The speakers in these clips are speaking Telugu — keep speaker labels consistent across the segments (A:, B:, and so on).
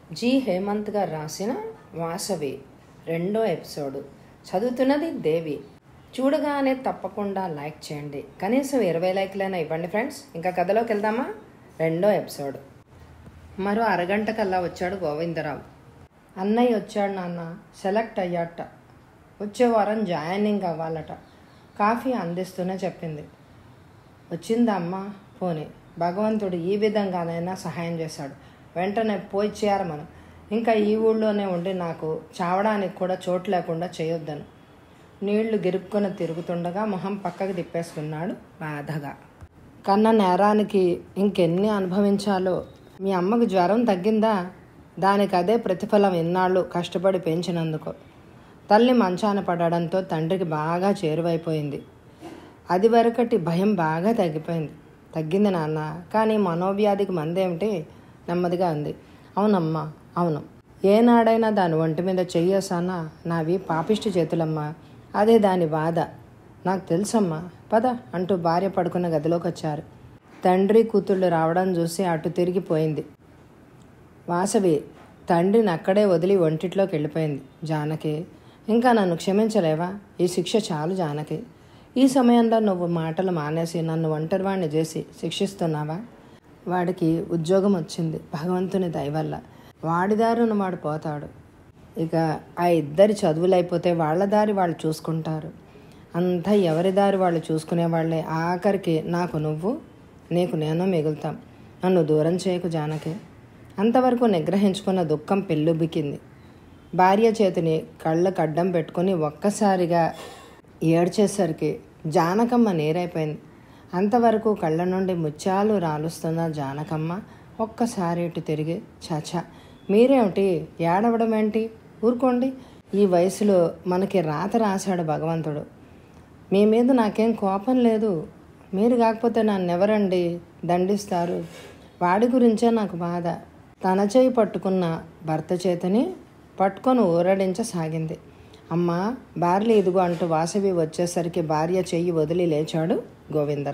A: జి హేమంత్ గారు రాసిన వాసవి రెండో ఎపిసోడు చదువుతున్నది దేవి చూడగానే తప్పకుండా లైక్ చేయండి కనీసం ఇరవై లైక్లైనా ఇవ్వండి ఫ్రెండ్స్ ఇంకా కథలోకి వెళ్దామా రెండో ఎపిసోడ్ మరో అరగంట కల్లా వచ్చాడు గోవిందరావు అన్నయ్య వచ్చాడు నాన్న సెలెక్ట్ అయ్యాట వచ్చే వారం జాయినింగ్ అవ్వాలట కాఫీ అందిస్తూనే చెప్పింది వచ్చిందా అమ్మ పోనీ భగవంతుడు ఈ విధంగానైనా సహాయం చేశాడు వెంటనే పోయి చేరమను ఇంకా ఈ ఊళ్ళోనే ఉండి నాకు చావడానికి కూడా చోటు లేకుండా చేయొద్దను నీళ్లు గిరుక్కొని తిరుగుతుండగా మొహం పక్కకి తిప్పేసుకున్నాడు బాధగా కన్న నేరానికి ఇంకెన్ని అనుభవించాలో మీ అమ్మకు జ్వరం తగ్గిందా దానికి అదే ప్రతిఫలం ఇన్నాళ్ళు కష్టపడి పెంచినందుకు తల్లి మంచాన పడడంతో తండ్రికి బాగా చేరువైపోయింది అది వరకటి భయం బాగా తగ్గిపోయింది తగ్గింది నాన్న కానీ మనోవ్యాధికి మందేమిటి నెమ్మదిగా ఉంది అవునమ్మా అవును ఏనాడైనా దాని ఒంటి మీద చెయ్యేసానా నావి పాపిష్టి చేతులమ్మా అదే దాని బాధ నాకు తెలుసమ్మా పద అంటూ భార్య పడుకున్న గదిలోకి వచ్చారు తండ్రి కూతుళ్ళు రావడం చూసి అటు తిరిగిపోయింది వాసవి తండ్రిని అక్కడే వదిలి ఒంటిట్లోకి వెళ్ళిపోయింది జానకి ఇంకా నన్ను క్షమించలేవా ఈ శిక్ష చాలు జానకి ఈ సమయంలో నువ్వు మాటలు మానేసి నన్ను ఒంటరివాణ్ణి చేసి శిక్షిస్తున్నావా వాడికి ఉద్యోగం వచ్చింది భగవంతుని దయవల్ల వాడిదారును వాడు పోతాడు ఇక ఆ ఇద్దరి చదువులు అయిపోతే వాళ్ళ దారి వాళ్ళు చూసుకుంటారు అంతా ఎవరి దారి వాళ్ళు చూసుకునే వాళ్ళే ఆఖరికి నాకు నువ్వు నీకు నేను మిగులుతాం నన్ను దూరం చేయకు జానకి అంతవరకు నిగ్రహించుకున్న దుఃఖం పెళ్ళుబికింది భార్య చేతిని కళ్ళకు అడ్డం పెట్టుకుని ఒక్కసారిగా ఏడ్చేసరికి జానకమ్మ నీరైపోయింది అంతవరకు కళ్ళ నుండి ముత్యాలు రాలుస్తున్న జానకమ్మ ఒక్కసారి ఇటు తిరిగి చాచా మీరేమిటి ఏడవడం ఏంటి ఊరుకోండి ఈ వయసులో మనకి రాత రాశాడు భగవంతుడు మీ మీద నాకేం కోపం లేదు మీరు కాకపోతే నన్ను ఎవరండి దండిస్తారు వాడి గురించే నాకు బాధ తన చేయి పట్టుకున్న భర్త చేతిని పట్టుకొని ఊరడించసాగింది అమ్మ భార్య ఇదిగో అంటూ వాసవి వచ్చేసరికి భార్య చెయ్యి వదిలి లేచాడు గోవిందర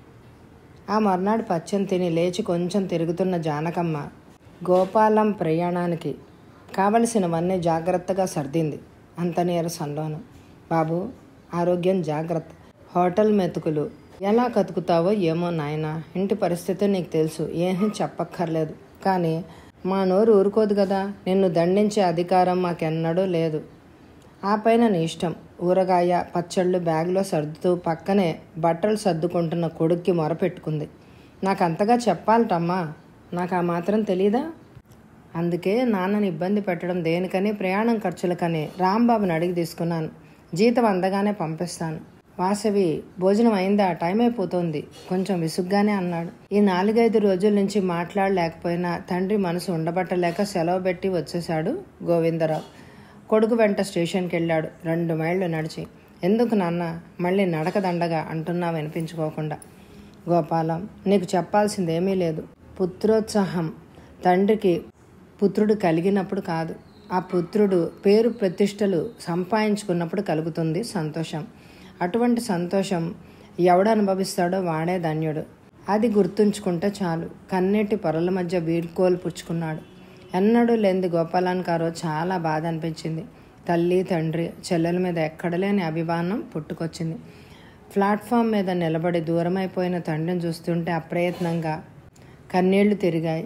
A: ఆ మర్నాడు పచ్చని తిని లేచి కొంచెం తిరుగుతున్న జానకమ్మ గోపాలం ప్రయాణానికి కావలసినవన్నీ జాగ్రత్తగా సర్దింది అంత నీరసంలోను బాబు ఆరోగ్యం జాగ్రత్త హోటల్ మెతుకులు ఎలా కతుకుతావో ఏమో నాయన ఇంటి పరిస్థితి నీకు తెలుసు ఏమీ చెప్పక్కర్లేదు కానీ మా నోరు ఊరుకోదు కదా నిన్ను దండించే అధికారం మాకెన్నడూ లేదు ఆ పైన నీ ఇష్టం ఊరగాయ పచ్చళ్ళు బ్యాగ్లో సర్దుతూ పక్కనే బట్టలు సర్దుకుంటున్న కొడుక్కి మొరపెట్టుకుంది నాకు అంతగా చెప్పాలటమ్మా నాకు ఆ మాత్రం తెలీదా అందుకే నాన్నని ఇబ్బంది పెట్టడం దేనికని ప్రయాణం ఖర్చులకని రాంబాబుని అడిగి తీసుకున్నాను జీతం అందగానే పంపిస్తాను వాసవి భోజనం అయిందా టైం అయిపోతుంది కొంచెం విసుగ్గానే అన్నాడు ఈ నాలుగైదు రోజుల నుంచి మాట్లాడలేకపోయినా తండ్రి మనసు ఉండబట్టలేక సెలవు పెట్టి వచ్చేశాడు గోవిందరావు కొడుకు వెంట స్టేషన్కి వెళ్ళాడు రెండు మైళ్ళు నడిచి ఎందుకు నాన్న మళ్ళీ నడకదండగా అంటున్నా వినిపించుకోకుండా గోపాలం నీకు చెప్పాల్సిందేమీ లేదు పుత్రోత్సాహం తండ్రికి పుత్రుడు కలిగినప్పుడు కాదు ఆ పుత్రుడు పేరు ప్రతిష్టలు సంపాదించుకున్నప్పుడు కలుగుతుంది సంతోషం అటువంటి సంతోషం ఎవడు అనుభవిస్తాడో వాడే ధన్యుడు అది గుర్తుంచుకుంటే చాలు కన్నీటి పొరల మధ్య వీడ్కోలు పుచ్చుకున్నాడు ఎన్నడూ లేనిది గోపాలానికి ఆ రోజు చాలా బాధ అనిపించింది తల్లి తండ్రి చెల్లెల మీద ఎక్కడలేని అభిమానం పుట్టుకొచ్చింది ప్లాట్ఫామ్ మీద నిలబడి దూరమైపోయిన తండ్రిని చూస్తుంటే అప్రయత్నంగా కన్నీళ్లు తిరిగాయి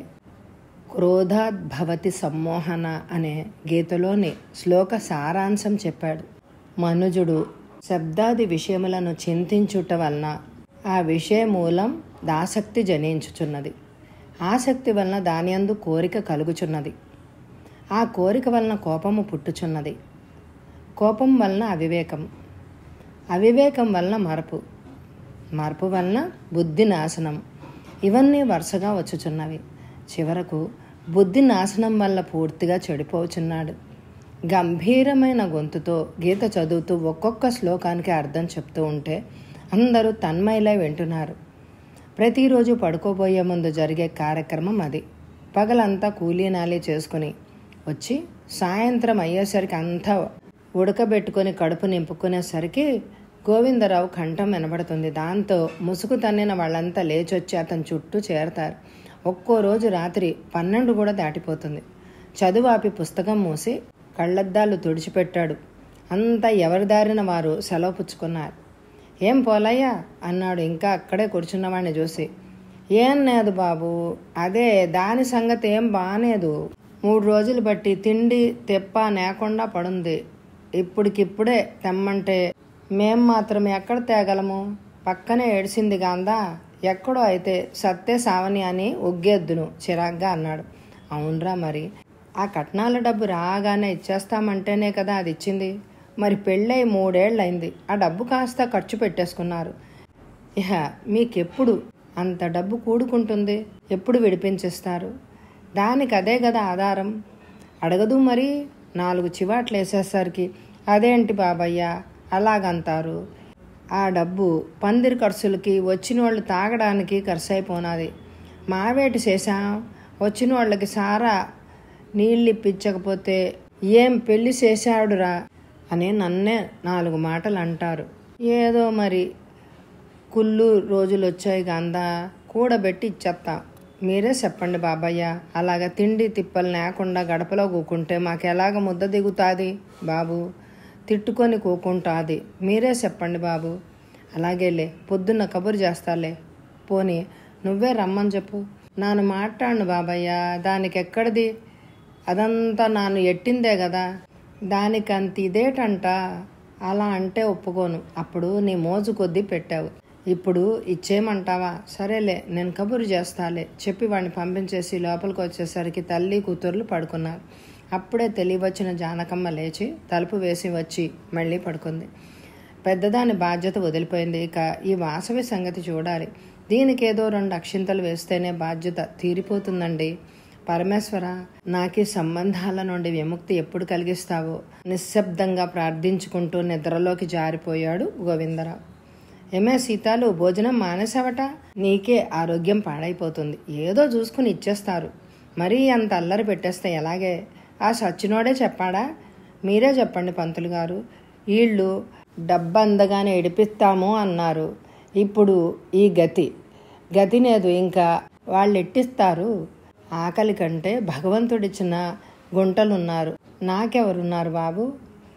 A: క్రోధాద్భవతి సమ్మోహన అనే గీతలోని శ్లోక సారాంశం చెప్పాడు మనుజుడు శబ్దాది విషయములను చింతించుట వలన ఆ విషయ మూలం దాసక్తి జనించుచున్నది ఆసక్తి వలన దాని అందు కోరిక కలుగుచున్నది ఆ కోరిక వలన కోపము పుట్టుచున్నది కోపం వలన అవివేకం అవివేకం వలన మరపు మరపు వలన బుద్ధి నాశనం ఇవన్నీ వరుసగా వచ్చుచున్నవి చివరకు బుద్ధి నాశనం వల్ల పూర్తిగా చెడిపోచున్నాడు గంభీరమైన గొంతుతో గీత చదువుతూ ఒక్కొక్క శ్లోకానికి అర్థం చెప్తూ ఉంటే అందరూ తన్మయలై వింటున్నారు ప్రతిరోజు పడుకోబోయే ముందు జరిగే కార్యక్రమం అది పగలంతా కూలీనాలి చేసుకుని వచ్చి సాయంత్రం అయ్యేసరికి అంతా ఉడకబెట్టుకొని కడుపు నింపుకునేసరికి గోవిందరావు కంఠం వినబడుతుంది దాంతో ముసుగు తన్నిన వాళ్ళంతా లేచొచ్చి అతని చుట్టూ చేరతారు ఒక్కో రోజు రాత్రి పన్నెండు కూడా దాటిపోతుంది చదువు ఆపి పుస్తకం మూసి కళ్ళద్దాలు తుడిచిపెట్టాడు అంతా ఎవరి దారిన వారు సెలవు పుచ్చుకున్నారు ఏం పోలయ్యా అన్నాడు ఇంకా అక్కడే కూర్చున్నవాడిని చూసి ఏం లేదు బాబు అదే దాని సంగతి ఏం బానేదు మూడు రోజులు బట్టి తిండి తెప్ప నేకుండా పడుంది ఇప్పటికిప్పుడే తెమ్మంటే మేం మాత్రం ఎక్కడ తేగలము పక్కనే ఏడిసింది గాందా ఎక్కడో అయితే సత్తే సావని అని ఒగ్గేద్దును చిరాగ్గా అన్నాడు అవునరా మరి ఆ కట్నాల డబ్బు రాగానే ఇచ్చేస్తామంటేనే కదా అది ఇచ్చింది మరి పెళ్ళై మూడేళ్ళయింది ఆ డబ్బు కాస్త ఖర్చు పెట్టేసుకున్నారు ఇహ మీకెప్పుడు అంత డబ్బు కూడుకుంటుంది ఎప్పుడు విడిపించేస్తారు దానికి అదే కదా ఆధారం అడగదు మరి నాలుగు చివాట్లు వేసేసరికి అదేంటి బాబయ్య అలాగంటారు ఆ డబ్బు పందిరి ఖర్చులకి వచ్చిన వాళ్ళు తాగడానికి ఖర్చు అయిపోనాది మావేటి చేశాం వచ్చిన వాళ్ళకి సారా నీళ్ళు ఇప్పించకపోతే ఏం పెళ్లి చేశాడురా అని నన్నే నాలుగు మాటలు అంటారు ఏదో మరి కుళ్ళు రోజులు వచ్చాయి గందా కూడబెట్టి ఇచ్చేస్తా మీరే చెప్పండి బాబయ్య అలాగ తిండి తిప్పలు లేకుండా గడపలో కూకుంటే మాకు ఎలాగ ముద్ద దిగుతాది బాబు తిట్టుకొని కూకుంటాది మీరే చెప్పండి బాబు అలాగేలే పొద్దున్న కబురు చేస్తాలే పోనీ నువ్వే రమ్మని చెప్పు నాను మాట్లాడను బాబయ్య దానికి ఎక్కడిది అదంతా నాను ఎట్టిందే కదా దానికి అంత ఇదేటంట అలా అంటే ఒప్పుకోను అప్పుడు నీ మోజు కొద్దీ పెట్టావు ఇప్పుడు ఇచ్చేయమంటావా సరేలే నేను కబురు చేస్తాలే చెప్పి వాడిని పంపించేసి లోపలికి వచ్చేసరికి తల్లి కూతుర్లు పడుకున్నారు అప్పుడే తెలియవచ్చిన జానకమ్మ లేచి తలుపు వేసి వచ్చి మళ్ళీ పడుకుంది పెద్దదాని బాధ్యత వదిలిపోయింది ఇక ఈ వాసవి సంగతి చూడాలి దీనికేదో రెండు అక్షింతలు వేస్తేనే బాధ్యత తీరిపోతుందండి పరమేశ్వర నాకు ఈ సంబంధాల నుండి విముక్తి ఎప్పుడు కలిగిస్తావో నిశ్శబ్దంగా ప్రార్థించుకుంటూ నిద్రలోకి జారిపోయాడు గోవిందరావు ఏమే సీతాలు భోజనం మానేసావట నీకే ఆరోగ్యం పాడైపోతుంది ఏదో చూసుకుని ఇచ్చేస్తారు మరీ అంత అల్లరి పెట్టేస్తే ఎలాగే ఆ సచ్చినోడే చెప్పాడా మీరే చెప్పండి పంతులు గారు వీళ్ళు డబ్బు అందగానే ఎడిపిస్తాము అన్నారు ఇప్పుడు ఈ గతి గతి లేదు ఇంకా వాళ్ళు ఎట్టిస్తారు ఆకలి కంటే భగవంతుడిచ్చిన గుంటలున్నారు నాకెవరున్నారు బాబు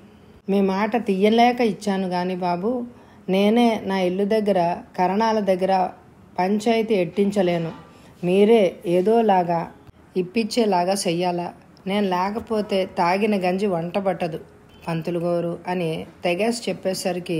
A: మీ మాట తీయలేక ఇచ్చాను కానీ బాబు నేనే నా ఇల్లు దగ్గర కరణాల దగ్గర పంచాయతీ ఎట్టించలేను మీరే ఏదోలాగా ఇప్పించేలాగా చెయ్యాలా నేను లేకపోతే తాగిన గంజి వంట పట్టదు పంతులు గోరు అని తెగేసి చెప్పేసరికి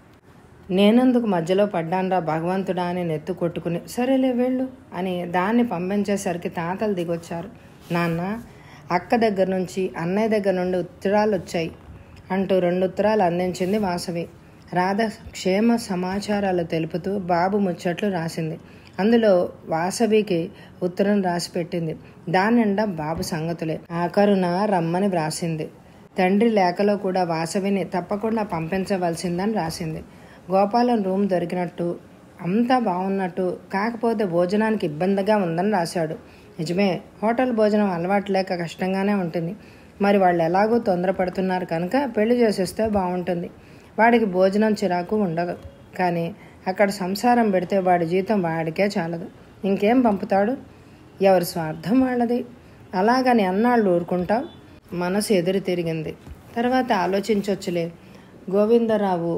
A: నేనెందుకు మధ్యలో పడ్డాన్రా భగవంతుడా అని నెత్తు కొట్టుకుని సరేలే వెళ్ళు అని దాన్ని పంపించేసరికి తాతలు దిగొచ్చారు నాన్న అక్క దగ్గర నుంచి అన్నయ్య దగ్గర నుండి ఉత్తరాలు వచ్చాయి అంటూ రెండు ఉత్తరాలు అందించింది వాసవి రాధ క్షేమ సమాచారాలు తెలుపుతూ బాబు ముచ్చట్లు రాసింది అందులో వాసవికి ఉత్తరం రాసి పెట్టింది దాని నిండా బాబు సంగతులే ఆఖరున రమ్మని వ్రాసింది తండ్రి లేఖలో కూడా వాసవిని తప్పకుండా పంపించవలసిందని రాసింది గోపాలం రూమ్ దొరికినట్టు అంతా బాగున్నట్టు కాకపోతే భోజనానికి ఇబ్బందిగా ఉందని రాశాడు నిజమే హోటల్ భోజనం అలవాటు లేక కష్టంగానే ఉంటుంది మరి వాళ్ళు ఎలాగో తొందరపడుతున్నారు కనుక పెళ్లి చేసేస్తే బాగుంటుంది వాడికి భోజనం చిరాకు ఉండదు కానీ అక్కడ సంసారం పెడితే వాడి జీతం వాడికే చాలదు ఇంకేం పంపుతాడు ఎవరి స్వార్థం వాళ్ళది అలాగని అన్నాళ్ళు ఊరుకుంటావు మనసు ఎదురు తిరిగింది తర్వాత ఆలోచించవచ్చులే గోవిందరావు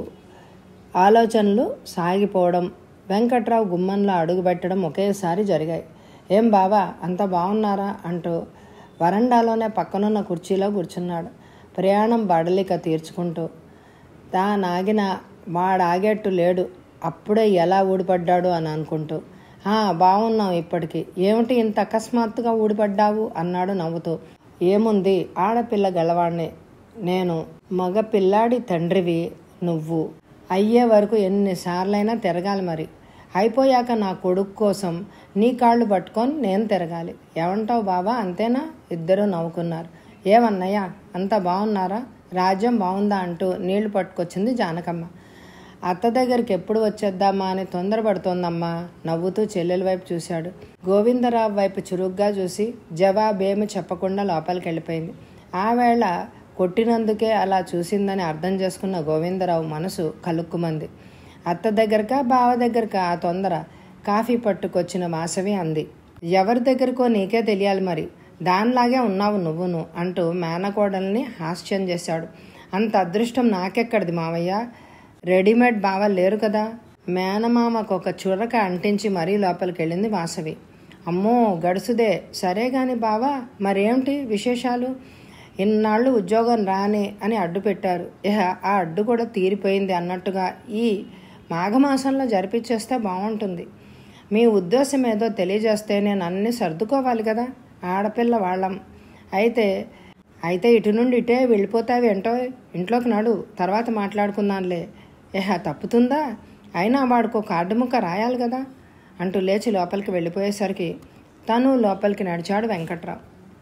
A: ఆలోచనలు సాగిపోవడం వెంకట్రావు గుమ్మంలో అడుగుపెట్టడం ఒకేసారి జరిగాయి ఏం బావా అంత బాగున్నారా అంటూ వరండాలోనే పక్కనున్న కుర్చీలో కూర్చున్నాడు ప్రయాణం బడలిక తీర్చుకుంటూ తా నాగిన వాడాగేట్టు లేడు అప్పుడే ఎలా ఊడిపడ్డాడు అని అనుకుంటూ "ఆ, బాగున్నాం ఇప్పటికి ఏమిటి ఇంత అకస్మాత్తుగా ఊడిపడ్డావు అన్నాడు నవ్వుతూ ఏముంది ఆడపిల్ల గలవాణ్ణి నేను మగ పిల్లాడి తండ్రివి నువ్వు అయ్యే వరకు ఎన్నిసార్లైనా తిరగాలి మరి అయిపోయాక నా కొడుకు కోసం నీ కాళ్ళు పట్టుకొని నేను తిరగాలి ఏమంటావు బాబా అంతేనా ఇద్దరూ నవ్వుకున్నారు ఏమన్నయ్యా అంత బాగున్నారా రాజ్యం బాగుందా అంటూ నీళ్లు పట్టుకొచ్చింది జానకమ్మ అత్త దగ్గరికి ఎప్పుడు వచ్చేద్దామా అని తొందరపడుతోందమ్మా నవ్వుతూ చెల్లెల వైపు చూశాడు గోవిందరావు వైపు చురుగ్గా చూసి జవాబేమి చెప్పకుండా లోపలికి వెళ్ళిపోయింది ఆ వేళ కొట్టినందుకే అలా చూసిందని అర్థం చేసుకున్న గోవిందరావు మనసు కలుక్కుమంది అత్త దగ్గరకా బావ దగ్గరకా ఆ తొందర కాఫీ పట్టుకొచ్చిన వాసవి అంది ఎవరి దగ్గరకో నీకే తెలియాలి మరి దానిలాగే ఉన్నావు నువ్వును అంటూ మేనకోడల్ని హాస్యం చేశాడు అంత అదృష్టం నాకెక్కడిది మావయ్య రెడీమేడ్ బావ లేరు కదా మేనమామకు ఒక చురక అంటించి మరీ లోపలికి వెళ్ళింది వాసవి అమ్మో గడుసుదే సరే గాని బావా మరేమిటి విశేషాలు ఇన్నాళ్ళు ఉద్యోగం రాని అని అడ్డు పెట్టారు ఇహ ఆ అడ్డు కూడా తీరిపోయింది అన్నట్టుగా ఈ మాఘమాసంలో జరిపించేస్తే బాగుంటుంది మీ ఉద్దేశం ఏదో తెలియజేస్తే నేను అన్ని సర్దుకోవాలి కదా ఆడపిల్ల వాళ్ళం అయితే అయితే ఇటు నుండి ఇటే వెళ్ళిపోతావి ఏంటో ఇంట్లోకి నడు తర్వాత మాట్లాడుకుందాంలే ఏహ తప్పుతుందా అయినా వాడికో కార్డు ముక్క రాయాలి కదా అంటూ లేచి లోపలికి వెళ్ళిపోయేసరికి తను లోపలికి నడిచాడు వెంకట్రావు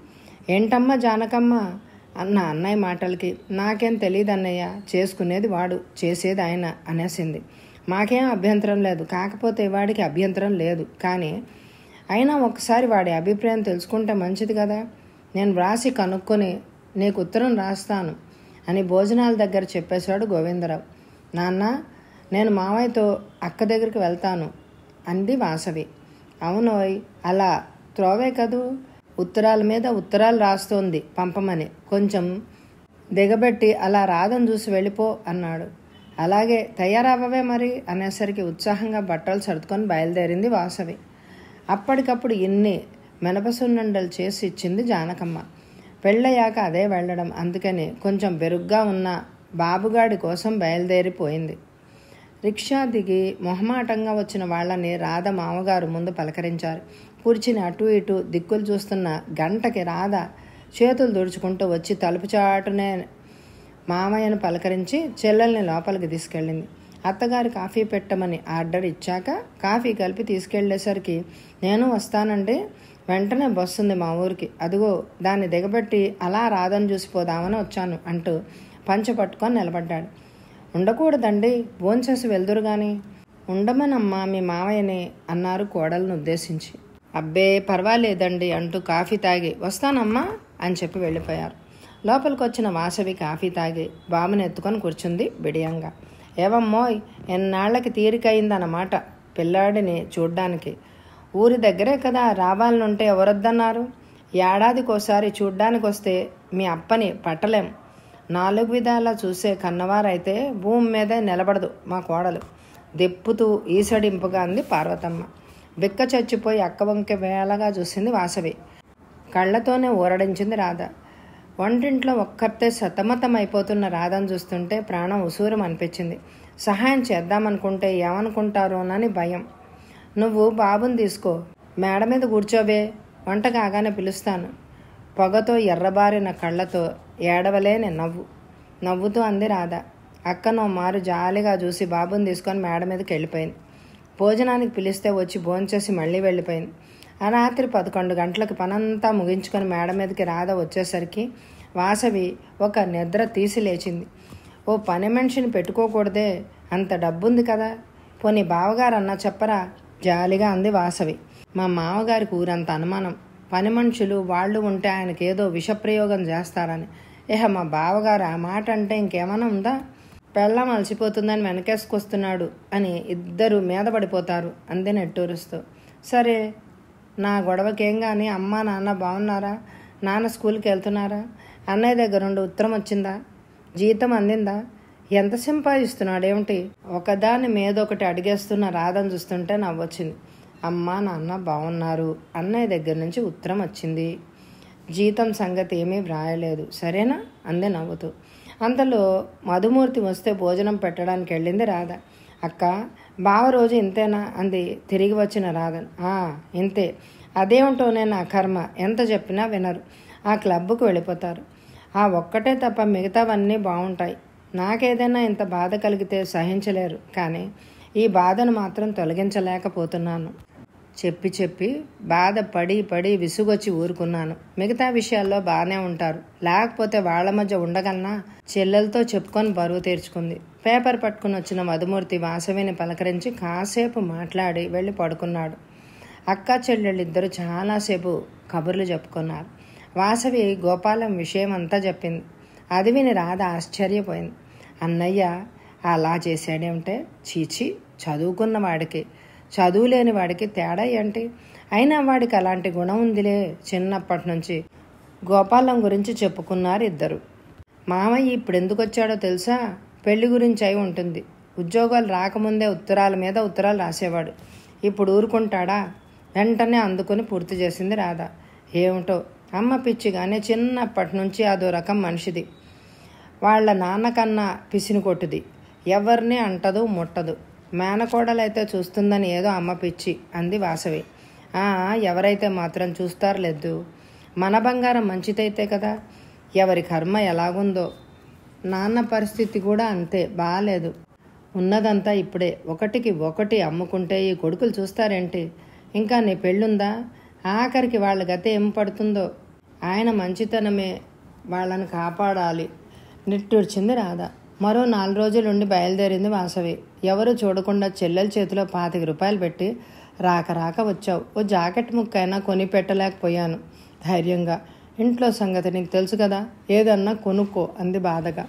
A: ఏంటమ్మా జానకమ్మ అన్న అన్నయ్య మాటలకి నాకేం తెలియదు అన్నయ్య చేసుకునేది వాడు చేసేది ఆయన అనేసింది మాకేం అభ్యంతరం లేదు కాకపోతే వాడికి అభ్యంతరం లేదు కానీ అయినా ఒకసారి వాడి అభిప్రాయం తెలుసుకుంటే మంచిది కదా నేను వ్రాసి కనుక్కొని నీకు ఉత్తరం రాస్తాను అని భోజనాల దగ్గర చెప్పేశాడు గోవిందరావు నాన్న నేను మావయ్యతో అక్క దగ్గరికి వెళ్తాను అంది వాసవి అవునోయ్ అలా త్రోవే కదూ ఉత్తరాల మీద ఉత్తరాలు రాస్తోంది పంపమని కొంచెం దిగబెట్టి అలా రాదని చూసి వెళ్ళిపో అన్నాడు అలాగే తయారవ్వవే మరి అనేసరికి ఉత్సాహంగా బట్టలు సర్దుకొని బయలుదేరింది వాసవి అప్పటికప్పుడు ఇన్ని మినపసున్నండలు చేసి ఇచ్చింది జానకమ్మ పెళ్ళయ్యాక అదే వెళ్ళడం అందుకని కొంచెం బెరుగ్గా ఉన్న బాబుగాడి కోసం బయలుదేరిపోయింది రిక్షా దిగి మొహమాటంగా వచ్చిన వాళ్ళని రాధ మామగారు ముందు పలకరించారు కూర్చుని అటు ఇటు దిక్కులు చూస్తున్న గంటకి రాధ చేతులు దుడుచుకుంటూ వచ్చి తలుపు చాటునే మామయ్యను పలకరించి చెల్లెల్ని లోపలికి తీసుకెళ్ళింది అత్తగారి కాఫీ పెట్టమని ఆర్డర్ ఇచ్చాక కాఫీ కలిపి తీసుకెళ్లేసరికి నేను వస్తానండి వెంటనే బస్సు ఉంది మా ఊరికి అదిగో దాన్ని దిగబెట్టి అలా రాదని చూసిపోదామని వచ్చాను అంటూ పంచ పట్టుకొని నిలబడ్డాడు ఉండకూడదండి భోంచేసి వెళ్దురు గాని ఉండమనమ్మా మీ మావయ్యని అన్నారు కోడలను ఉద్దేశించి అబ్బే పర్వాలేదండి అంటూ కాఫీ తాగి వస్తానమ్మా అని చెప్పి వెళ్ళిపోయారు లోపలికి వచ్చిన వాసవి కాఫీ తాగి బాబుని ఎత్తుకొని కూర్చుంది బిడియంగా ఏవమ్మోయ్ ఎన్నాళ్ళకి తీరికయిందన్నమాట పిల్లాడిని చూడ్డానికి ఊరి దగ్గరే కదా రావాలనుంటే ఎవరొద్దన్నారు ఏడాదికోసారి చూడ్డానికి వస్తే మీ అప్పని పట్టలేం నాలుగు విధాలా చూసే కన్నవారైతే భూమి మీదే నిలబడదు మా కోడలు దెప్పుతూ ఈసడింపుగా అంది పార్వతమ్మ బిక్క చచ్చిపోయి అక్క వంకె వేళగా చూసింది వాసవి కళ్ళతోనే ఊరడించింది రాధ వంటింట్లో ఒక్కరితే సతమతమైపోతున్న రాధను చూస్తుంటే ప్రాణం ఉసూరం అనిపించింది సహాయం చేద్దామనుకుంటే ఏమనుకుంటారోనని భయం నువ్వు బాబుని తీసుకో మేడ మీద కూర్చోబే వంట కాగానే పిలుస్తాను పొగతో ఎర్రబారిన కళ్ళతో ఏడవలేని నవ్వు నవ్వుతూ అంది రాధ అక్కనో మారు జాలిగా చూసి బాబుని తీసుకొని మేడ మీదకి వెళ్ళిపోయింది భోజనానికి పిలిస్తే వచ్చి భోంచేసి మళ్ళీ వెళ్ళిపోయింది ఆ రాత్రి పదకొండు గంటలకు పనంతా ముగించుకొని మేడ మీదకి రాధ వచ్చేసరికి వాసవి ఒక నిద్ర తీసి లేచింది ఓ పని మనిషిని పెట్టుకోకూడదే అంత డబ్బుంది కదా పోనీ బావగారు అన్నా చెప్పరా జాలిగా అంది వాసవి మా మామగారికి ఊరంత అనుమానం పని మనుషులు వాళ్ళు ఉంటే ఆయనకేదో విషప్రయోగం చేస్తారని ఇహ మా బావగారు ఆ మాట అంటే ఇంకేమైనా ఉందా పెళ్ళం అలసిపోతుందని వెనకేసుకొస్తున్నాడు అని ఇద్దరు మీద పడిపోతారు అంది నెట్టూరుస్తూ సరే నా గొడవకేం కానీ అమ్మ నాన్న బాగున్నారా నాన్న స్కూల్కి వెళ్తున్నారా అన్నయ్య దగ్గర నుండి ఉత్తరం వచ్చిందా జీతం అందిందా ఎంత సంపాదిస్తున్నాడు ఏమిటి ఒకదాని మీద ఒకటి అడిగేస్తున్న రాధను చూస్తుంటే నవ్వొచ్చింది అమ్మ నాన్న బాగున్నారు అన్నయ్య దగ్గర నుంచి ఉత్తరం వచ్చింది జీతం సంగతి ఏమీ వ్రాయలేదు సరేనా అందే నవ్వుతూ అంతలో మధుమూర్తి వస్తే భోజనం పెట్టడానికి వెళ్ళింది రాధ అక్క బావ రోజు ఇంతేనా అంది తిరిగి వచ్చిన రాధన్ "ఆ, ఇంతే అదేమిటోనే నా కర్మ ఎంత చెప్పినా వినరు ఆ క్లబ్కు వెళ్ళిపోతారు ఆ ఒక్కటే తప్ప మిగతావన్నీ బాగుంటాయి నాకేదైనా ఇంత బాధ కలిగితే సహించలేరు కానీ ఈ బాధను మాత్రం తొలగించలేకపోతున్నాను చెప్పి చెప్పి బాధ పడి పడి విసుగొచ్చి ఊరుకున్నాను మిగతా విషయాల్లో బాగానే ఉంటారు లేకపోతే వాళ్ళ మధ్య ఉండగలనా చెల్లెలతో చెప్పుకొని బరువు తీర్చుకుంది పేపర్ పట్టుకుని వచ్చిన మధుమూర్తి వాసవిని పలకరించి కాసేపు మాట్లాడి వెళ్ళి పడుకున్నాడు అక్క చెల్లెళ్ళిద్దరూ చాలాసేపు కబుర్లు చెప్పుకున్నారు వాసవి గోపాలం విషయం అంతా చెప్పింది అది విని రాధ ఆశ్చర్యపోయింది అన్నయ్య అలా చేశాడేమిటే చీచి చదువుకున్న వాడికి చదువు లేని వాడికి తేడా ఏంటి అయినా వాడికి అలాంటి గుణం ఉందిలే చిన్నప్పటి నుంచి గోపాలం గురించి చెప్పుకున్నారు ఇద్దరు మామయ్య ఇప్పుడు ఎందుకు వచ్చాడో తెలుసా పెళ్లి గురించి అయి ఉంటుంది ఉద్యోగాలు రాకముందే ఉత్తరాల మీద ఉత్తరాలు రాసేవాడు ఇప్పుడు ఊరుకుంటాడా వెంటనే అందుకొని పూర్తి చేసింది రాధ ఏమిటో అమ్మ పిచ్చిగానే చిన్నప్పటి నుంచి అదో రకం మనిషిది వాళ్ళ నాన్నకన్నా పిసిని కొట్టుది ఎవరిని అంటదు ముట్టదు మేనకోడలైతే చూస్తుందని ఏదో అమ్మ పిచ్చి అంది వాసవి "ఆ, ఎవరైతే మాత్రం చూస్తారు లేదు మన బంగారం మంచిదైతే కదా ఎవరి కర్మ ఎలాగుందో నాన్న పరిస్థితి కూడా అంతే బాగాలేదు ఉన్నదంతా ఇప్పుడే ఒకటికి ఒకటి అమ్ముకుంటే ఈ కొడుకులు చూస్తారేంటి ఇంకా నీ పెళ్ళుందా ఆఖరికి వాళ్ళ గతి ఏం పడుతుందో ఆయన మంచితనమే వాళ్ళని కాపాడాలి నిట్టూర్చింది రాధ మరో నాలుగు రోజులుండి బయలుదేరింది వాసవి ఎవరు చూడకుండా చెల్లెల చేతిలో పాతిక రూపాయలు పెట్టి రాక రాక వచ్చావు ఓ జాకెట్ ముక్కైనా కొని పెట్టలేకపోయాను ధైర్యంగా ఇంట్లో సంగతి నీకు తెలుసు కదా ఏదన్నా కొనుక్కో అంది బాధగా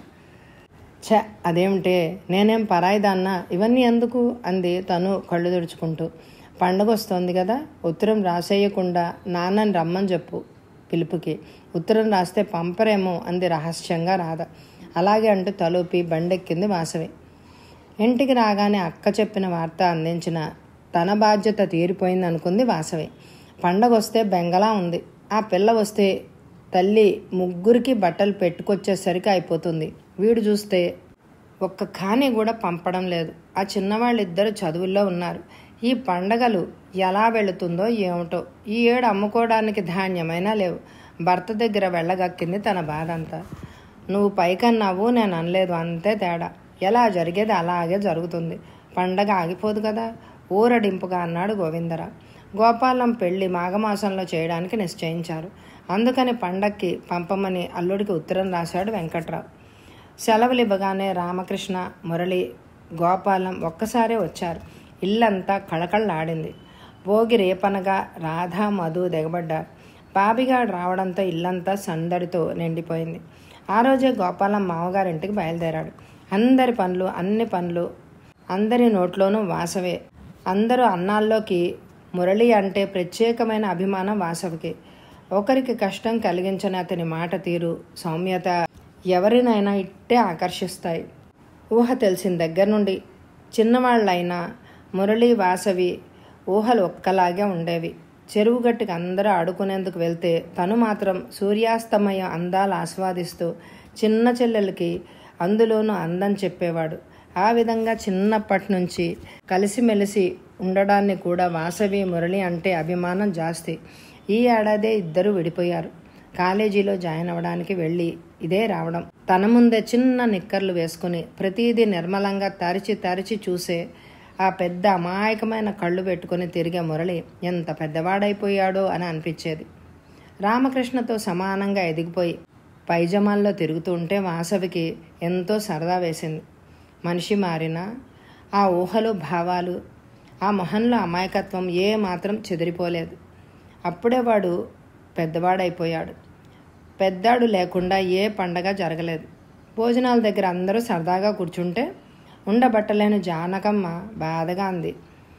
A: ఛ అదేమిటే నేనేం పరాయిదాన్నా ఇవన్నీ ఎందుకు అంది తను కళ్ళు తుడుచుకుంటూ పండగ వస్తోంది కదా ఉత్తరం రాసేయకుండా నాన్నని రమ్మని చెప్పు పిలుపుకి ఉత్తరం రాస్తే పంపరేమో అంది రహస్యంగా రాధ అలాగే అంటూ తలూపి బండెక్కింది వాసవి ఇంటికి రాగానే అక్క చెప్పిన వార్త అందించిన తన బాధ్యత తీరిపోయింది అనుకుంది వాసవి పండగ వస్తే బెంగలా ఉంది ఆ పిల్ల వస్తే తల్లి ముగ్గురికి బట్టలు పెట్టుకొచ్చేసరికి అయిపోతుంది వీడు చూస్తే ఒక్క ఖానీ కూడా పంపడం లేదు ఆ చిన్నవాళ్ళిద్దరు చదువుల్లో ఉన్నారు ఈ పండగలు ఎలా వెళుతుందో ఏమిటో ఈ ఏడు అమ్ముకోవడానికి ధాన్యమైనా లేవు భర్త దగ్గర వెళ్ళగక్కింది తన బాధ అంతా నువ్వు పైకన్నావు నేను అనలేదు అంతే తేడా ఎలా జరిగేది అలాగే జరుగుతుంది పండగ ఆగిపోదు కదా ఊరడింపుగా అన్నాడు గోవిందరా గోపాలం పెళ్లి మాఘమాసంలో చేయడానికి నిశ్చయించారు అందుకని పండక్కి పంపమని అల్లుడికి ఉత్తరం రాశాడు వెంకట్రావు సెలవులు ఇవ్వగానే రామకృష్ణ మురళి గోపాలం ఒక్కసారే వచ్చారు ఇల్లంతా కళకళలాడింది భోగి రేపనగా రాధా మధు దిగబడ్డారు బాబిగాడు రావడంతో ఇల్లంతా సందడితో నిండిపోయింది ఆ రోజే గోపాలం మామగారింటికి బయలుదేరాడు అందరి పనులు అన్ని పనులు అందరి నోట్లోనూ వాసవే అందరూ అన్నాల్లోకి మురళి అంటే ప్రత్యేకమైన అభిమానం వాసవికి ఒకరికి కష్టం కలిగించని అతని మాట తీరు సౌమ్యత ఎవరినైనా ఇట్టే ఆకర్షిస్తాయి ఊహ తెలిసిన దగ్గర నుండి చిన్నవాళ్ళైనా మురళి వాసవి ఊహలు ఒక్కలాగే ఉండేవి చెరువు గట్టుకు అందరూ ఆడుకునేందుకు వెళ్తే తను మాత్రం సూర్యాస్తమయ అందాలు ఆస్వాదిస్తూ చిన్న చెల్లెలకి అందులోనూ అందం చెప్పేవాడు ఆ విధంగా చిన్నప్పటి నుంచి కలిసిమెలిసి ఉండడాన్ని కూడా వాసవి మురళి అంటే అభిమానం జాస్తి ఈ ఏడాదే ఇద్దరు విడిపోయారు కాలేజీలో జాయిన్ అవ్వడానికి వెళ్ళి ఇదే రావడం తన ముందే చిన్న నిక్కర్లు వేసుకుని ప్రతిదీ నిర్మలంగా తరిచి తరిచి చూసే ఆ పెద్ద అమాయకమైన కళ్ళు పెట్టుకుని తిరిగే మురళి ఎంత పెద్దవాడైపోయాడో అని అనిపించేది రామకృష్ణతో సమానంగా ఎదిగిపోయి పైజమాల్లో తిరుగుతూ ఉంటే వాసవికి ఎంతో సరదా వేసింది మనిషి మారినా ఆ ఊహలు భావాలు ఆ మొహంలో అమాయకత్వం ఏ మాత్రం చెదిరిపోలేదు అప్పుడే వాడు పెద్దవాడైపోయాడు పెద్దాడు లేకుండా ఏ పండగ జరగలేదు భోజనాల దగ్గర అందరూ సరదాగా కూర్చుంటే ఉండబట్టలేని జానకమ్మ బాధగా అంది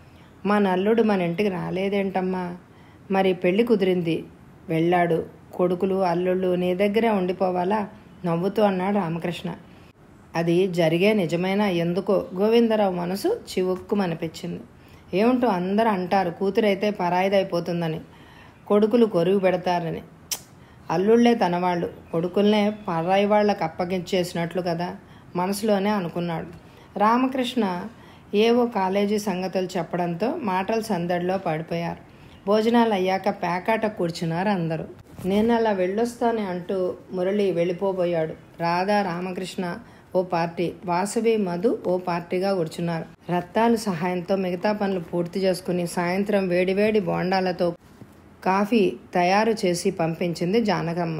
A: మా నల్లుడు మన ఇంటికి రాలేదేంటమ్మా మరి పెళ్లి కుదిరింది వెళ్ళాడు కొడుకులు అల్లుళ్ళు నీ దగ్గరే ఉండిపోవాలా నవ్వుతూ అన్నాడు రామకృష్ణ అది జరిగే నిజమైన ఎందుకో గోవిందరావు మనసు చివుక్కుమనిపించింది ఏమిటో అందరూ అంటారు కూతురైతే పరాయిదైపోతుందని కొడుకులు కొరువు పెడతారని ఛ్! అల్లుళ్ళే తనవాళ్ళు కొడుకుల్నే పరాయి వాళ్ళకు అప్పగించేసినట్లు కదా మనసులోనే అనుకున్నాడు రామకృష్ణ ఏవో కాలేజీ సంగతులు చెప్పడంతో మాటల సందడిలో పడిపోయారు భోజనాలు అయ్యాక పేకాట కూర్చున్నారు అందరూ నేను అలా వెళ్ళొస్తానే అంటూ మురళి వెళ్ళిపోబోయాడు రాధా రామకృష్ణ ఓ పార్టీ వాసవి మధు ఓ పార్టీగా కూర్చున్నారు రత్తాల సహాయంతో మిగతా పనులు పూర్తి చేసుకుని సాయంత్రం వేడివేడి బోండాలతో కాఫీ తయారు చేసి పంపించింది జానకమ్మ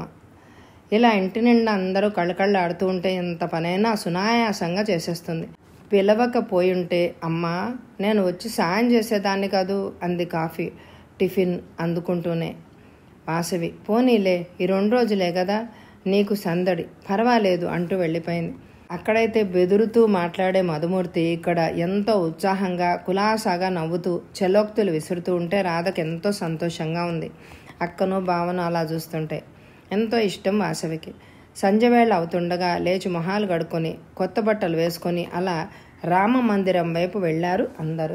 A: ఇలా ఇంటి నిండా అందరూ కళ్ళకళ్ళు ఆడుతూ ఉంటే ఎంత పనైనా సునాయాసంగా చేసేస్తుంది పిలవకపోయి ఉంటే అమ్మా నేను వచ్చి సాయం చేసేదాన్ని కాదు అంది కాఫీ టిఫిన్ అందుకుంటూనే వాసవి పోనీలే ఈ రెండు రోజులే కదా నీకు సందడి పర్వాలేదు అంటూ వెళ్ళిపోయింది అక్కడైతే బెదురుతూ మాట్లాడే మధుమూర్తి ఇక్కడ ఎంతో ఉత్సాహంగా కులాసాగా నవ్వుతూ చెలోక్తులు విసురుతూ ఉంటే రాధకు ఎంతో సంతోషంగా ఉంది అక్కను బావను అలా చూస్తుంటే ఎంతో ఇష్టం వాసవికి సంజవేళ అవుతుండగా లేచి మొహాలు గడుకొని కొత్త బట్టలు వేసుకొని అలా రామ మందిరం వైపు వెళ్ళారు అందరూ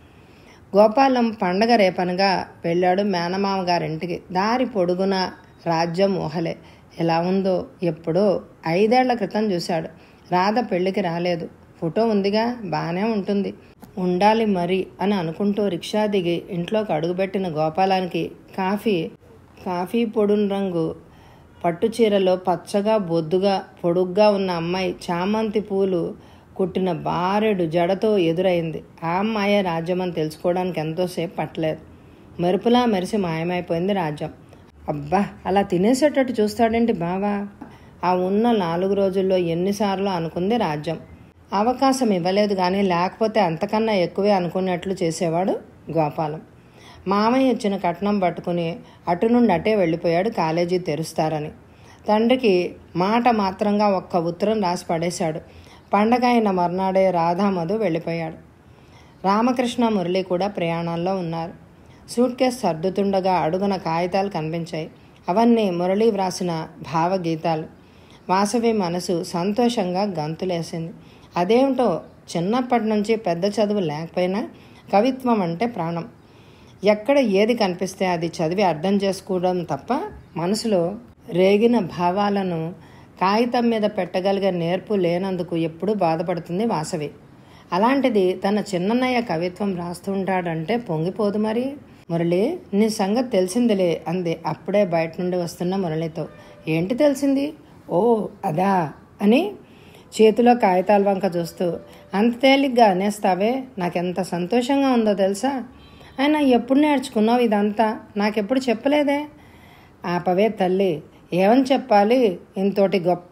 A: గోపాలం పండగ రేపనగా వెళ్ళాడు మేనమామ గారింటికి దారి పొడుగున రాజ్యం ఊహలే ఎలా ఉందో ఎప్పుడో ఐదేళ్ల క్రితం చూశాడు రాధ పెళ్లికి రాలేదు ఫోటో ఉందిగా బాగానే ఉంటుంది ఉండాలి మరి అని అనుకుంటూ రిక్షా దిగి ఇంట్లోకి అడుగుపెట్టిన గోపాలానికి కాఫీ కాఫీ పొడున్ రంగు పట్టు చీరలో పచ్చగా బొద్దుగా పొడుగ్గా ఉన్న అమ్మాయి చామంతి పూలు కుట్టిన బారెడు జడతో ఎదురైంది ఆ అమ్మాయే రాజ్యం అని తెలుసుకోవడానికి ఎంతోసేపు పట్టలేదు మెరుపులా మెరిసి మాయమైపోయింది రాజ్యం అబ్బా అలా తినేసేటట్టు చూస్తాడేంటి బావా ఆ ఉన్న నాలుగు రోజుల్లో ఎన్నిసార్లు అనుకుంది రాజ్యం అవకాశం ఇవ్వలేదు కానీ లేకపోతే అంతకన్నా ఎక్కువే అనుకున్నట్లు చేసేవాడు గోపాలం మామయ్య ఇచ్చిన కట్నం పట్టుకుని అటు నుండి అటే వెళ్ళిపోయాడు కాలేజీ తెరుస్తారని తండ్రికి మాట మాత్రంగా ఒక్క ఉత్తరం రాసి పడేశాడు పండగ అయిన మర్నాడే రాధామధు వెళ్ళిపోయాడు రామకృష్ణ మురళి కూడా ప్రయాణాల్లో ఉన్నారు సూట్ కేస్ సర్దుతుండగా అడుగున కాగితాలు కనిపించాయి అవన్నీ మురళి వ్రాసిన భావగీతాలు వాసవి మనసు సంతోషంగా గంతులేసింది అదేమిటో చిన్నప్పటి నుంచి పెద్ద చదువు లేకపోయినా కవిత్వం అంటే ప్రాణం ఎక్కడ ఏది కనిపిస్తే అది చదివి అర్థం చేసుకోవడం తప్ప మనసులో రేగిన భావాలను కాగితం మీద పెట్టగలిగే నేర్పు లేనందుకు ఎప్పుడూ బాధపడుతుంది వాసవి అలాంటిది తన చిన్నన్నయ్య కవిత్వం రాస్తుంటాడంటే పొంగిపోదు మరి మురళి నీ సంగతి తెలిసిందిలే అంది అప్పుడే బయట నుండి వస్తున్న మురళితో ఏంటి తెలిసింది ఓ అదా అని చేతిలో కాగితాల వంక చూస్తూ అంత తేలిగ్గా అనేస్తావే నాకెంత సంతోషంగా ఉందో తెలుసా అయినా ఎప్పుడు నేర్చుకున్నావు ఇదంతా నాకెప్పుడు చెప్పలేదే ఆపవే తల్లి ఏమని చెప్పాలి ఇంతోటి గొప్ప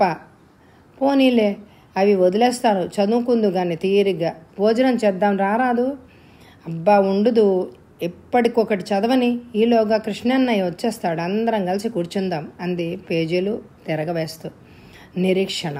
A: పోనీలే అవి వదిలేస్తాను చదువుకుందు గాని తీరిగ్గా భోజనం చేద్దాం రారాదు అబ్బా ఉండుదు ఎప్పటికొకటి చదవని ఈలోగా కృష్ణన్నయ్య వచ్చేస్తాడు అందరం కలిసి కూర్చుందాం అంది పేజీలు తిరగవేస్తూ నిరీక్షణ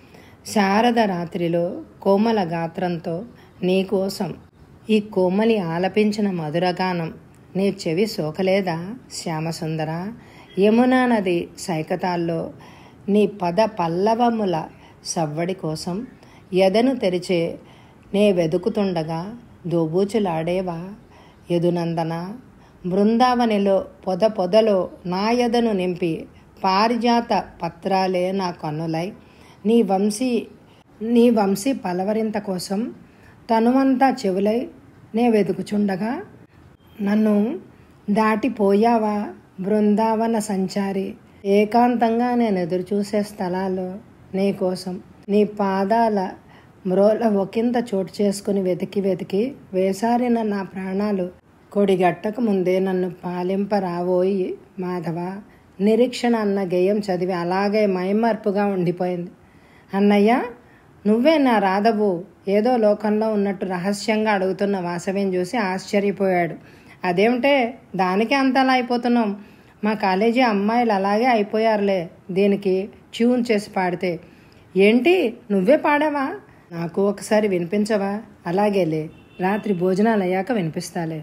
A: శారద రాత్రిలో కోమల గాత్రంతో నీకోసం ఈ కోమలి ఆలపించిన మధురగానం నీ చెవి సోకలేదా శ్యామసుందర యమునా నది సైకతాల్లో నీ పద పల్లవముల సవ్వడి కోసం ఎదను తెరిచే నే వెదుకుతుండగా దోబూచులాడేవా యదునందన బృందావనిలో పొద పొదలో నా ఎదను నింపి పారిజాత పత్రాలే నా కన్నులై నీ వంశీ నీ వంశీ పలవరింత కోసం తనువంతా చెవులై నే వెతుకుచుండగా నన్ను దాటిపోయావా బృందావన సంచారి ఏకాంతంగా నేను ఎదురు చూసే స్థలాల్లో నీ కోసం నీ పాదాల మ్రోల ఒకంత చోటు చేసుకుని వెతికి వెతికి వేసారిన నా ప్రాణాలు కొడిగట్టక ముందే నన్ను పాలింపరావోయి మాధవ నిరీక్షణ అన్న గేయం చదివి అలాగే మైమర్పుగా ఉండిపోయింది అన్నయ్య నువ్వే నా రాధవు ఏదో లోకంలో ఉన్నట్టు రహస్యంగా అడుగుతున్న వాసవిని చూసి ఆశ్చర్యపోయాడు అదేమిటే దానికి అంతలా అయిపోతున్నాం మా కాలేజీ అమ్మాయిలు అలాగే అయిపోయారులే దీనికి ట్యూన్ చేసి పాడితే ఏంటి నువ్వే పాడావా నాకు ఒకసారి వినిపించవా అలాగేలే రాత్రి భోజనాలు అయ్యాక వినిపిస్తాలే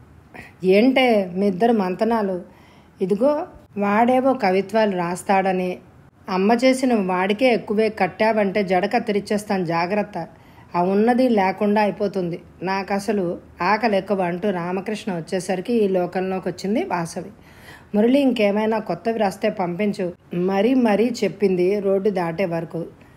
A: ఏంటే మీ ఇద్దరు మంతనాలు ఇదిగో వాడేవో కవిత్వాలు రాస్తాడని అమ్మ చేసిన వాడికే ఎక్కువే కట్టావంటే జడ కత్తిరిచ్చేస్తాను జాగ్రత్త ఆ ఉన్నది లేకుండా అయిపోతుంది నాకు అసలు ఆకలి ఎక్కువ అంటూ రామకృష్ణ వచ్చేసరికి ఈ లోకంలోకి వచ్చింది వాసవి మురళి ఇంకేమైనా కొత్తవి రాస్తే పంపించు మరీ మరీ చెప్పింది రోడ్డు దాటే వరకు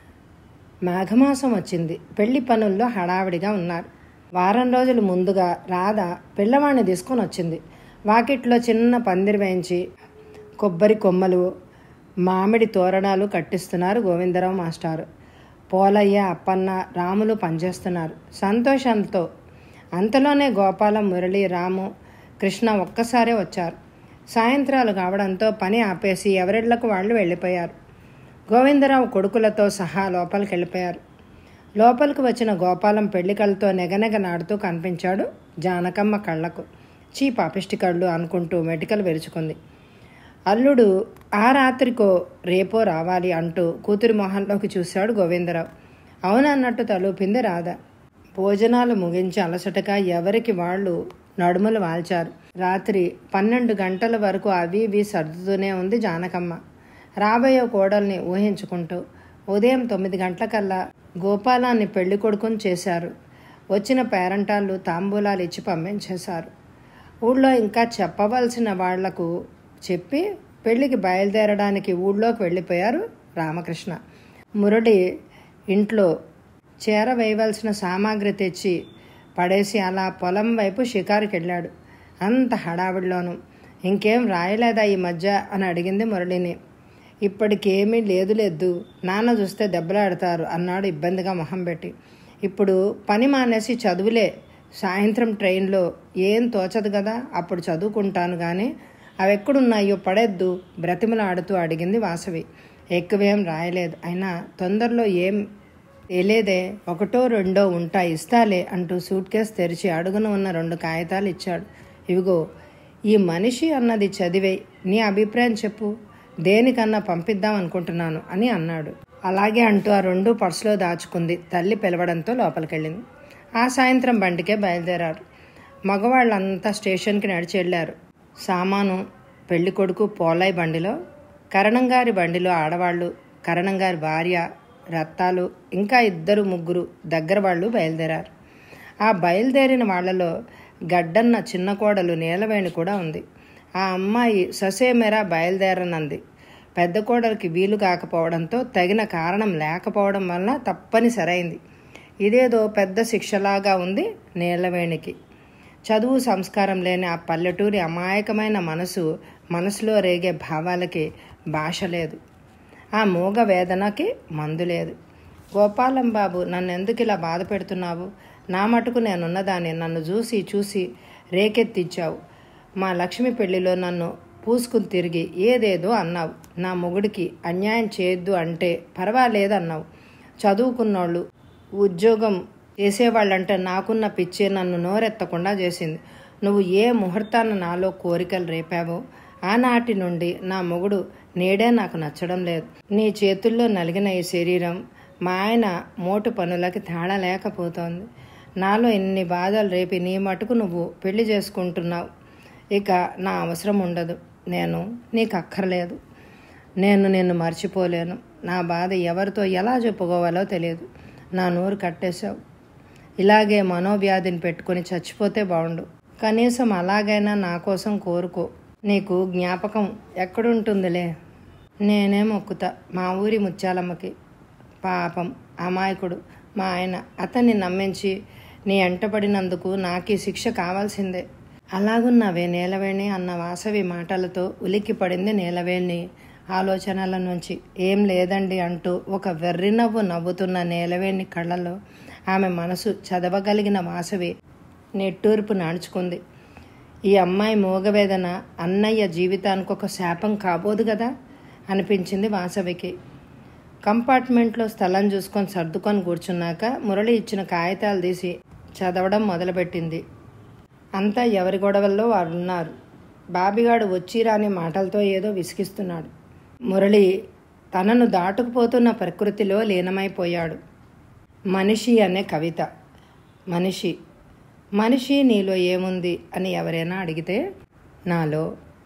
A: మాఘమాసం వచ్చింది పెళ్లి పనుల్లో హడావిడిగా ఉన్నారు వారం రోజులు ముందుగా రాధ పిల్లవాడిని తీసుకొని వచ్చింది వాకిట్లో చిన్న పందిరి వేయించి కొబ్బరి కొమ్మలు మామిడి తోరణాలు కట్టిస్తున్నారు గోవిందరావు మాస్టారు పోలయ్య అప్పన్న రాములు పనిచేస్తున్నారు సంతోషంతో అంతలోనే గోపాలం మురళి రాము కృష్ణ ఒక్కసారే వచ్చారు సాయంత్రాలు కావడంతో పని ఆపేసి ఎవరిళ్లకు వాళ్ళు వెళ్ళిపోయారు గోవిందరావు కొడుకులతో సహా లోపలికి వెళ్ళిపోయారు లోపలికి వచ్చిన గోపాలం పెళ్లికలతో నెగనెగనాడుతూ కనిపించాడు జానకమ్మ కళ్ళకు చీ పాపిష్టి కళ్ళు అనుకుంటూ మెటికలు విరుచుకుంది అల్లుడు ఆ రాత్రికో రేపో రావాలి అంటూ కూతురి మొహంలోకి చూశాడు గోవిందరావు అవునన్నట్టు తలూపింది రాధ భోజనాలు ముగించి అలసటగా ఎవరికి వాళ్ళు నడుములు వాల్చారు రాత్రి పన్నెండు గంటల వరకు అవి ఇవి సర్దుతూనే ఉంది జానకమ్మ రాబోయే కోడల్ని ఊహించుకుంటూ ఉదయం తొమ్మిది గంటలకల్లా గోపాలాన్ని పెళ్లి కొడుకుని చేశారు వచ్చిన పేరంటాళ్ళు తాంబూలాలు ఇచ్చి పంపించేశారు ఊళ్ళో ఇంకా చెప్పవలసిన వాళ్లకు చెప్పి పెళ్లికి బయలుదేరడానికి ఊళ్ళోకి వెళ్ళిపోయారు రామకృష్ణ మురళి ఇంట్లో చేరవేయవలసిన సామాగ్రి తెచ్చి పడేసి అలా పొలం వైపు షికారుకి వెళ్ళాడు అంత హడావిడిలోను ఇంకేం రాయలేదా ఈ మధ్య అని అడిగింది మురళిని ఇప్పటికేమీ లేదు లేదు నాన్న చూస్తే దెబ్బలాడతారు అన్నాడు ఇబ్బందిగా మొహం పెట్టి ఇప్పుడు పని మానేసి చదువులే సాయంత్రం ట్రైన్లో ఏం తోచదు కదా అప్పుడు చదువుకుంటాను కానీ అవి ఎక్కడున్నాయో పడేద్దు బ్రతిమలాడుతూ అడిగింది వాసవి ఎక్కువేం రాయలేదు అయినా తొందరలో ఏం తెలియదే ఒకటో రెండో ఉంటా ఇస్తాలే అంటూ సూట్ కేసు తెరిచి అడుగున ఉన్న రెండు కాగితాలు ఇచ్చాడు ఇవిగో ఈ మనిషి అన్నది చదివే నీ అభిప్రాయం చెప్పు దేనికన్నా పంపిద్దాం అనుకుంటున్నాను అని అన్నాడు అలాగే అంటూ ఆ రెండు పర్సులో దాచుకుంది తల్లి పిలవడంతో లోపలికెళ్ళింది ఆ సాయంత్రం బండికే బయలుదేరారు మగవాళ్ళంతా స్టేషన్కి నడిచి వెళ్ళారు సామాను పెళ్లి కొడుకు పోలై బండిలో కరణంగారి బండిలో ఆడవాళ్ళు కరణంగారి భార్య రత్తాలు ఇంకా ఇద్దరు ముగ్గురు దగ్గర వాళ్ళు బయలుదేరారు ఆ బయలుదేరిన వాళ్లలో గడ్డన్న చిన్న కోడలు నీలవేణి కూడా ఉంది ఆ అమ్మాయి ససేమెరా బయలుదేరనంది పెద్ద కోడలికి వీలు కాకపోవడంతో తగిన కారణం లేకపోవడం వలన తప్పనిసరైంది ఇదేదో పెద్ద శిక్షలాగా ఉంది నీలవేణికి చదువు సంస్కారం లేని ఆ పల్లెటూరి అమాయకమైన మనసు మనసులో రేగే భావాలకి భాష లేదు ఆ మూగ వేదనకి మందు లేదు గోపాలం బాబు నన్ను ఎందుకు ఇలా బాధ పెడుతున్నావు నా మటుకు నేనున్నదాన్ని నన్ను చూసి చూసి రేకెత్తిచ్చావు మా లక్ష్మి పెళ్లిలో నన్ను పూసుకుని తిరిగి ఏదేదో అన్నావు నా మొగుడికి అన్యాయం చేయొద్దు అంటే పర్వాలేదన్నావు చదువుకున్నోళ్ళు ఉద్యోగం చేసేవాళ్ళంటే నాకున్న పిచ్చే నన్ను నోరెత్తకుండా చేసింది నువ్వు ఏ ముహూర్తాన నాలో కోరికలు రేపావో ఆనాటి నుండి నా మొగుడు నేడే నాకు నచ్చడం లేదు నీ చేతుల్లో నలిగిన ఈ శరీరం మా ఆయన మోటు పనులకి తాళలేకపోతోంది నాలో ఎన్ని బాధలు రేపి నీ మటుకు నువ్వు పెళ్లి చేసుకుంటున్నావు ఇక నా అవసరం ఉండదు నేను నీకు అక్కర్లేదు నేను నిన్ను మర్చిపోలేను నా బాధ ఎవరితో ఎలా చెప్పుకోవాలో తెలియదు నా నోరు కట్టేశావు ఇలాగే మనోవ్యాధిని పెట్టుకొని చచ్చిపోతే బాగుండు కనీసం అలాగైనా నా కోసం కోరుకో నీకు జ్ఞాపకం ఎక్కడుంటుందిలే నేనే మొక్కుతా మా ఊరి ముత్యాలమ్మకి పాపం అమాయకుడు మా ఆయన అతన్ని నమ్మించి నీ ఎంటపడినందుకు నాకు ఈ శిక్ష కావాల్సిందే అలాగున్నావే నీలవేణి అన్న వాసవి మాటలతో ఉలిక్కి పడింది నీలవేణి ఆలోచనల నుంచి ఏం లేదండి అంటూ ఒక వెర్రి నవ్వు నవ్వుతున్న నీలవేణి కళ్ళలో ఆమె మనసు చదవగలిగిన వాసవి నెట్టూర్పు నాడుచుకుంది ఈ అమ్మాయి మోగవేదన అన్నయ్య జీవితానికి ఒక శాపం కాబోదు కదా అనిపించింది వాసవికి కంపార్ట్మెంట్లో స్థలం చూసుకొని సర్దుకొని కూర్చున్నాక మురళి ఇచ్చిన కాగితాలు తీసి చదవడం మొదలుపెట్టింది అంతా ఎవరి గొడవల్లో వారు ఉన్నారు బాబిగాడు వచ్చి రాని మాటలతో ఏదో విసిగిస్తున్నాడు మురళి తనను దాటుకుపోతున్న ప్రకృతిలో లీనమైపోయాడు మనిషి అనే కవిత మనిషి మనిషి నీలో ఏముంది అని ఎవరైనా అడిగితే నాలో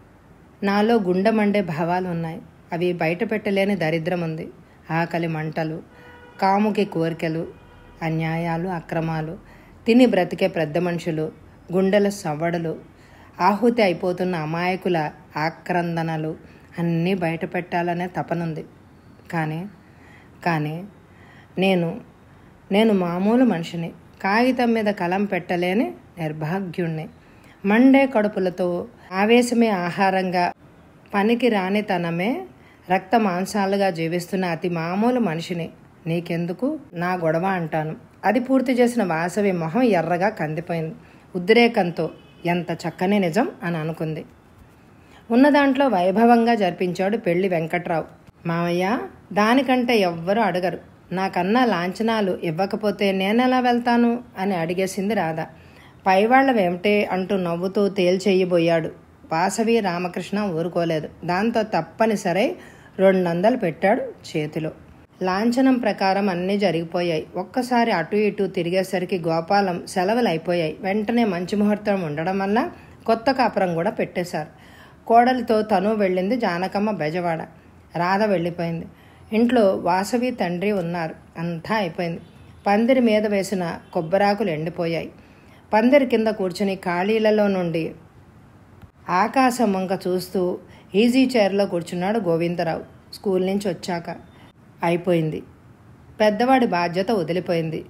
A: నాలో గుండెమండే భావాలు ఉన్నాయి అవి బయట పెట్టలేని దరిద్రం ఉంది ఆకలి మంటలు కాముకి కోరికలు అన్యాయాలు అక్రమాలు తిని బ్రతికే పెద్ద మనుషులు గుండెల సవ్వడలు ఆహుతి అయిపోతున్న అమాయకుల ఆక్రందనలు అన్నీ బయట పెట్టాలనే తపనుంది కానీ కానీ నేను నేను మామూలు మనిషిని కాగితం మీద కలం పెట్టలేని నిర్భాగ్యుణ్ణి మండే కడుపులతో ఆవేశమే ఆహారంగా పనికి రాని తనమే రక్త మాంసాలుగా జీవిస్తున్న అతి మామూలు మనిషిని నీకెందుకు నా గొడవ అంటాను అది పూర్తి చేసిన వాసవి మొహం ఎర్రగా కందిపోయింది ఉద్రేకంతో ఎంత చక్కని నిజం అని అనుకుంది ఉన్న దాంట్లో వైభవంగా జరిపించాడు పెళ్లి వెంకట్రావు మావయ్య దానికంటే ఎవ్వరూ అడగరు నాకన్నా లాంఛనాలు ఇవ్వకపోతే నేనెలా వెళ్తాను అని అడిగేసింది రాధ పైవాళ్ళవేమిటే అంటూ నవ్వుతూ తేల్చేయబోయాడు వాసవి రామకృష్ణ ఊరుకోలేదు దాంతో తప్పనిసరై రెండు వందలు పెట్టాడు చేతిలో లాంఛనం ప్రకారం అన్నీ జరిగిపోయాయి ఒక్కసారి అటు ఇటు తిరిగేసరికి గోపాలం సెలవులు అయిపోయాయి వెంటనే మంచి ముహూర్తం ఉండడం వల్ల కొత్త కాపురం కూడా పెట్టేశారు కోడలితో తను వెళ్ళింది జానకమ్మ బెజవాడ రాధ వెళ్ళిపోయింది ఇంట్లో వాసవి తండ్రి ఉన్నారు అంతా అయిపోయింది పందిరి మీద వేసిన కొబ్బరాకులు ఎండిపోయాయి పందిరి కింద కూర్చుని ఖాళీలలో నుండి ఆకాశం వంక చూస్తూ ఈజీ చైర్లో కూర్చున్నాడు గోవిందరావు స్కూల్ నుంచి వచ్చాక అయిపోయింది పెద్దవాడి బాధ్యత వదిలిపోయింది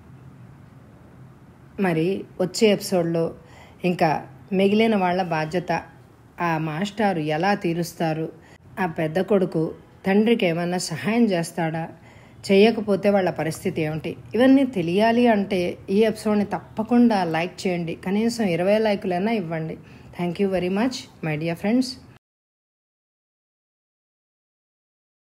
A: మరి వచ్చే ఎపిసోడ్లో ఇంకా మిగిలిన వాళ్ళ బాధ్యత ఆ మాస్టారు ఎలా తీరుస్తారు ఆ పెద్ద కొడుకు తండ్రికి ఏమన్నా సహాయం చేస్తాడా చేయకపోతే వాళ్ళ పరిస్థితి ఏమిటి ఇవన్నీ తెలియాలి అంటే ఈ ఎపిసోడ్ని తప్పకుండా లైక్ చేయండి కనీసం ఇరవై లైకులైనా ఇవ్వండి thank you very much my dear friends